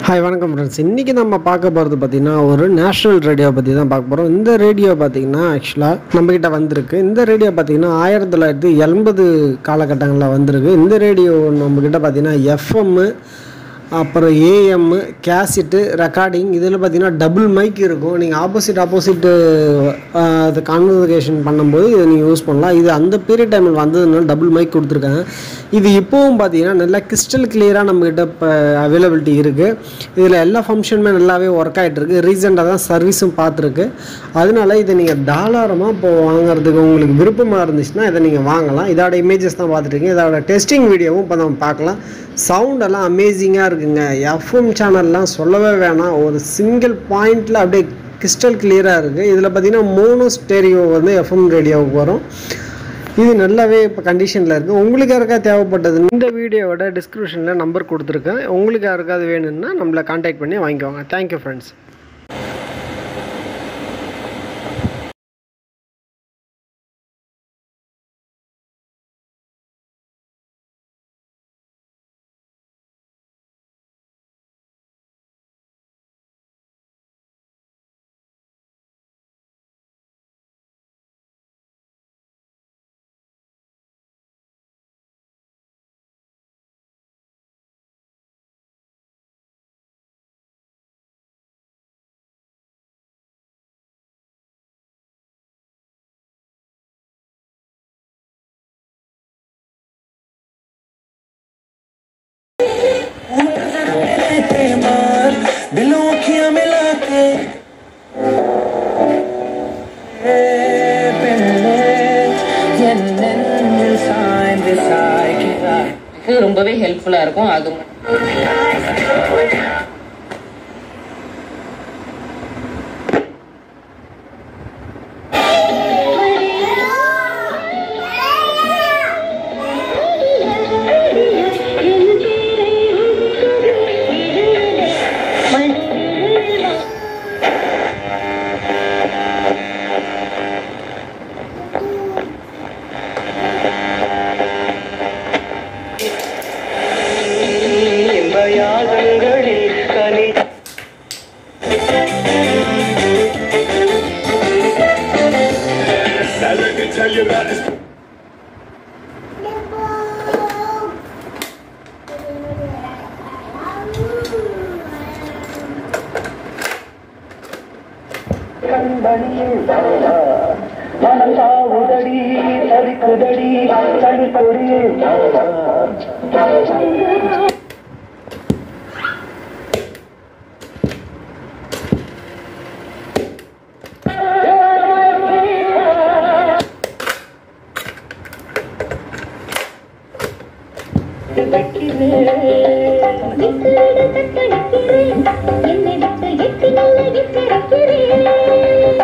hi வணக்கம் friends இன்றைக்கி நம்ம பார்க்க போகிறது பார்த்திங்கன்னா ஒரு நேஷ்னல் ரேடியோ பற்றி தான் பார்க்க போகிறோம் இந்த ரேடியோ பார்த்திங்கன்னா ஆக்சுவலாக நம்மக்கிட்ட வந்திருக்கு இந்த ரேடியோ பார்த்திங்கன்னா ஆயிரத்தி தொள்ளாயிரத்தி எண்பது காலகட்டங்களில் வந்திருக்கு இந்த ரேடியோ நம்மக்கிட்ட பார்த்திங்கன்னா எஃப்எம்மு அப்புறம் ஏஎம்மு கேசட்டு ரெக்கார்டிங் இதில் பார்த்தீங்கன்னா டபுள் மைக் இருக்கும் நீங்கள் ஆப்போசிட் ஆப்போசிட்டு அது கான்வர்சேஷன் பண்ணும்போது இதை நீங்கள் யூஸ் பண்ணலாம் இது அந்த பீரியட் டைமில் வந்ததுனால டபுள் மைக் கொடுத்துருக்காங்க இது இப்போவும் பார்த்தீங்கன்னா நல்லா கிறிஸ்டல் கிளியராக நம்மக்கிட்ட இப்போ அவைலபிலிட்டி இருக்குது இதில் எல்லா ஃபங்க்ஷனுமே நல்லாவே ஒர்க் ஆகிட்டு இருக்கு ரீசெண்டாக தான் சர்வீஸும் பார்த்துருக்கு அதனால இதை நீங்கள் தாராளமாக இப்போ வாங்குறதுக்கு உங்களுக்கு விருப்பமாக இருந்துச்சுன்னா இதை நீங்கள் வாங்கலாம் இதோட இமேஜஸ் தான் பார்த்துருக்கீங்க இதோட டெஸ்டிங் வீடியோவும் இப்போ நம்ம பார்க்கலாம் சவுண்டெல்லாம் அமேசிங்காக இருக்குங்க எஃப்எம் சேனல்லாம் சொல்லவே வேணாம் ஒரு சிங்கிள் பாயிண்டில் அப்படியே கிறிஸ்டல் கிளியராக இருக்குது இதில் பார்த்தீங்கன்னா மூணு ஸ்டேரியோ வந்து எஃப்எம் ரேடியோவுக்கு வரும் இது நல்லாவே இப்போ கண்டிஷனில் இருக்குது உங்களுக்கு யாருக்கா தேவைப்பட்டது இந்த வீடியோவோட டிஸ்கிரிப்ஷனில் நம்பர் கொடுத்துருக்கேன் உங்களுக்கு யாருக்காவது வேணும்னா நம்மளை காண்டாக்ட் பண்ணி வாங்கிக்கோங்க தேங்க்யூ ஃப்ரெண்ட்ஸ் दिलों की मिला के இது ரொம்பவே ஹெல்ப்ஃபுல்லா இருக்கும் அது இன்பயாதங்களில் கனி கண்பணியில் மனசாவுதடி தரிக்குதடி தனிப்பொடியில் தட்டடிக்கிறேன்